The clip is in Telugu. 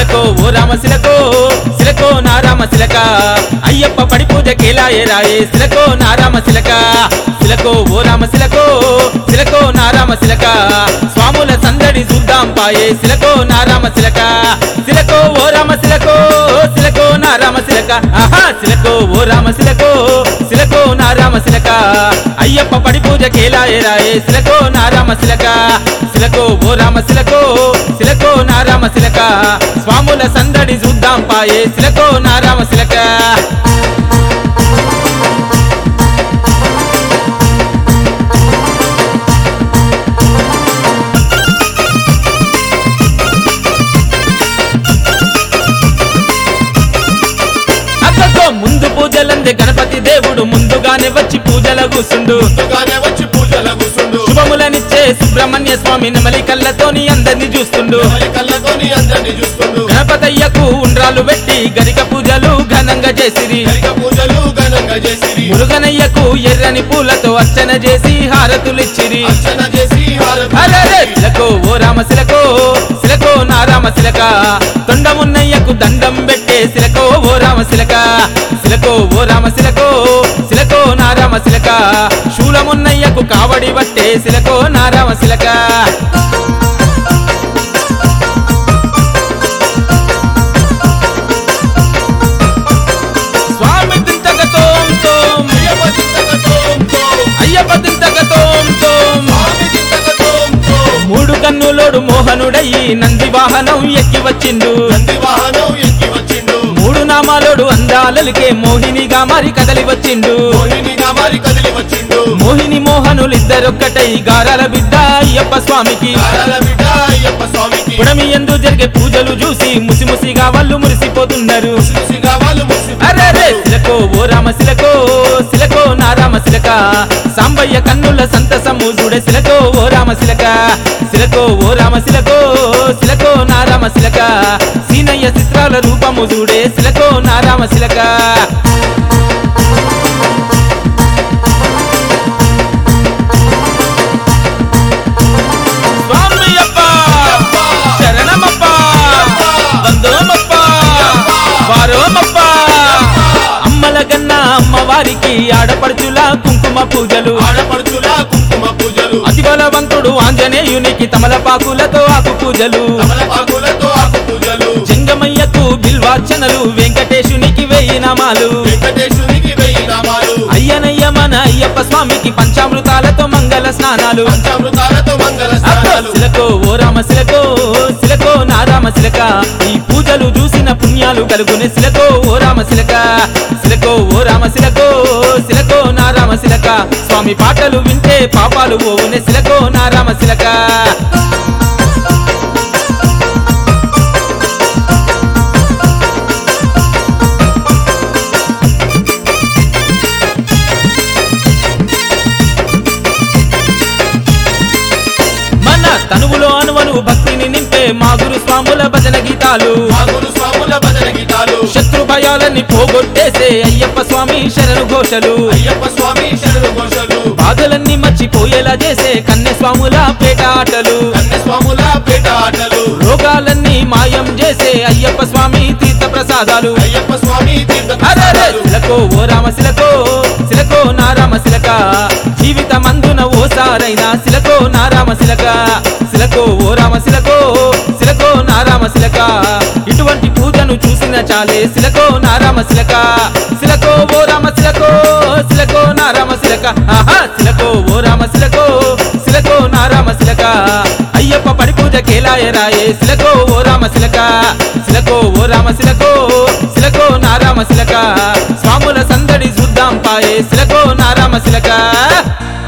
సిలకో ఓ రామ సిలకో సిలకో నా రామ సిలక అయ్యప్ప పడి పూజ కేలాయే రాయే సిలకో నా రామ సిలక సిలకో ఓ రామ సిలకో సిలకో నా రామ సిలక స్వాముల సందడి చూద్దాం పాయే సిలకో నా రామ సిలక సిలకో ఓ రామ సిలకో సిలకో నా రామ సిలక ఆహా సిలకో ఓ రామ సిలకో సిలకో నా రామ సిలక అయ్యప్ప పడి పూజ కేలాయే రాయే సిలకో నా రామ సిలక సిలకో ఓ రామ సిలకో సిలకో నా రామ సిలక స్వాముల సందడి చూద్దాం పాయే సిలకో నా రామ సిలక అక్కతో ముందు పూజలందే గణపతి దేవుడు ముందుగానే వచ్చి పూజల కూసుండు ముందుగానే వచ్చి పూజల కూసుండు శుభములనిచ్చే సుబ్రహ్మణ్య స్వామి నెమలి కళ్ళతోని అందరిని చూస్తుండు ఎవరి కళ్ళతోని అందరిని చూస్తుండు గణపతయ్యకు ఉండ్రాలు పెట్టి గరిక పూజలు ఘనంగా చేసిరి కరిక పూజలు ఘనంగా చేసిరి మురుగనయ్యకు ఎర్రని పూలతో అర్చన చేసి హారతులిచ్చిరి అర్చన చేసి హారతి అరెరే! సిలకో ఓ రామ సిలకో సిలకో నా రామ సిలక తొండమున్నయ్యకు దండం పెట్టే సిలకో ఓ రామ సిలక సిలకో ఓ రామ సిలకో సిలకో నా రామ సిలక శూలమున్నయ్యకు కావడి పట్టే సిలకో నా రామ సిలక స్వామి దింతక తోం తోం అయ్యప్ప చింతక తోం తోం. అయ్యప్ప దింతక తోం తోం స్వామి చింతక తోం తోం. మూడు కన్నులోడు మోహనుడయ్యి నంది వాహనం ఎక్కి వచ్చిండు నంది వాహనం ఎక్కి వచ్చిండు మూడు నామాలోడు అందాలలికే మోహినిగా మారి కదలి వచ్చిండు మోహినిగా మారి కదిలి వచ్చిండు మోహిని మోహనులిద్దరొక్కటై గారాల బిడ్డ అయ్యప్ప స్వామికి కారాల బిడ్డ అయ్యప్ప స్వామికి పుడమి ఎందు జరిగే పూజలు చూసి ముసి ముసిగా వాళ్ళు మురిసిపోతున్నారు చూసిగా వాళ్ళు ముసి అరే సిలకో ఓ రామ సిలకో సిలకో నా రామ సిలక సాంబయ్య కన్నుల సంతసము చూడే సిలకో ఓ రామ సిలక సిలకో ఓ రామ సిలకో సిలకో నా రామ సిలక సీనయ్య చిత్రాల రూపము చూడే సిలకో నా రామ సిలక స్వామియప్ప శరణమప్ప వందోమప్ప వారోమప్ప అమ్మల గన్న అమ్మవారికి ఆడపడుచుల కుంకుమ పూజలు ఆడపడుచుల కుంకుమ పూజలు అతి బలవంతుడు ఆంజనేయునికి తమలపాకులతో ఆకు పూజలు తమలపాకులతో ఆకు పూజలు జంగమయ్యకు బిల్వార్చనలు వెంకటేశునికి వెయ్యి నామాలు వెంకటేశ్వరికి వెయ్యి నామాలు అయ్యనయ్య మన అయ్యప్ప స్వామికి పంచామృతాలతో మంగళ స్నానాలు పంచామృతాలతో మంగళ అబ్బో! స్నానాలు సిలకో ఓ రామ సిలకో సిలకో నా రామ సిలక ఈ పూజలు చూసిన పుణ్యాలు కలుగునే సిలకో ఓ రామ సిలక సిలకో ఓ రామ సిలకో సిలకో నా రామ సిలక స్వామి పాటలు వింటే పాపాలు ఓవునే సిలకో నా రామ సిలక మన తనువులో అనువను భక్తిని నింపే మా గురు స్వాముల భజన గీతాలు మా గురు స్వాముల భజన గీతాలు శత్రు భయాలన్నీ పోగొట్టేసే అయ్యప్ప స్వామి శరణు ఘోషలు అయ్యప్ప స్వామి శరణు ఘోషలు బాధలన్నీ మర్చిపోయేలా చేసే కన్నె స్వాముల పేట ఆటలు కన్య స్వాముల పేట ఆటలు రోగాలన్నీ మాయం చేసే అయ్యప్ప స్వామి తీర్థ ప్రసాదాలు అయ్యప్ప స్వామి తీర్థ అరెరే! ప్రసాదాలు. సిలకో ఓ రామ సిలకో సిలకో నా రామ సిలక జీవితమందున ఓసారైనా సిలకో నా రామ సిలక సిలకో ఓ రామ సిలకో సిలకో నా రామ సిలక ఇటువంటి పూజను చూసిన చాలే సిలకో నా రామ సిలక సిలకో ఓ రామ సిలకో సిలకో నా రామ సిలక ఆహా సిలకో ఓ రామ సిలకో సిలకో నా రామ సిలక అయ్యప్ప పడి పూజ కేలాయ రాయే సిలకో ఓ రామ సిలక సిలకో ఓ రామ సిలకో సిలకో నా రామ సిలక స్వాముల సందడి చూద్దాం పాయే సిలకో నా రామ సిలక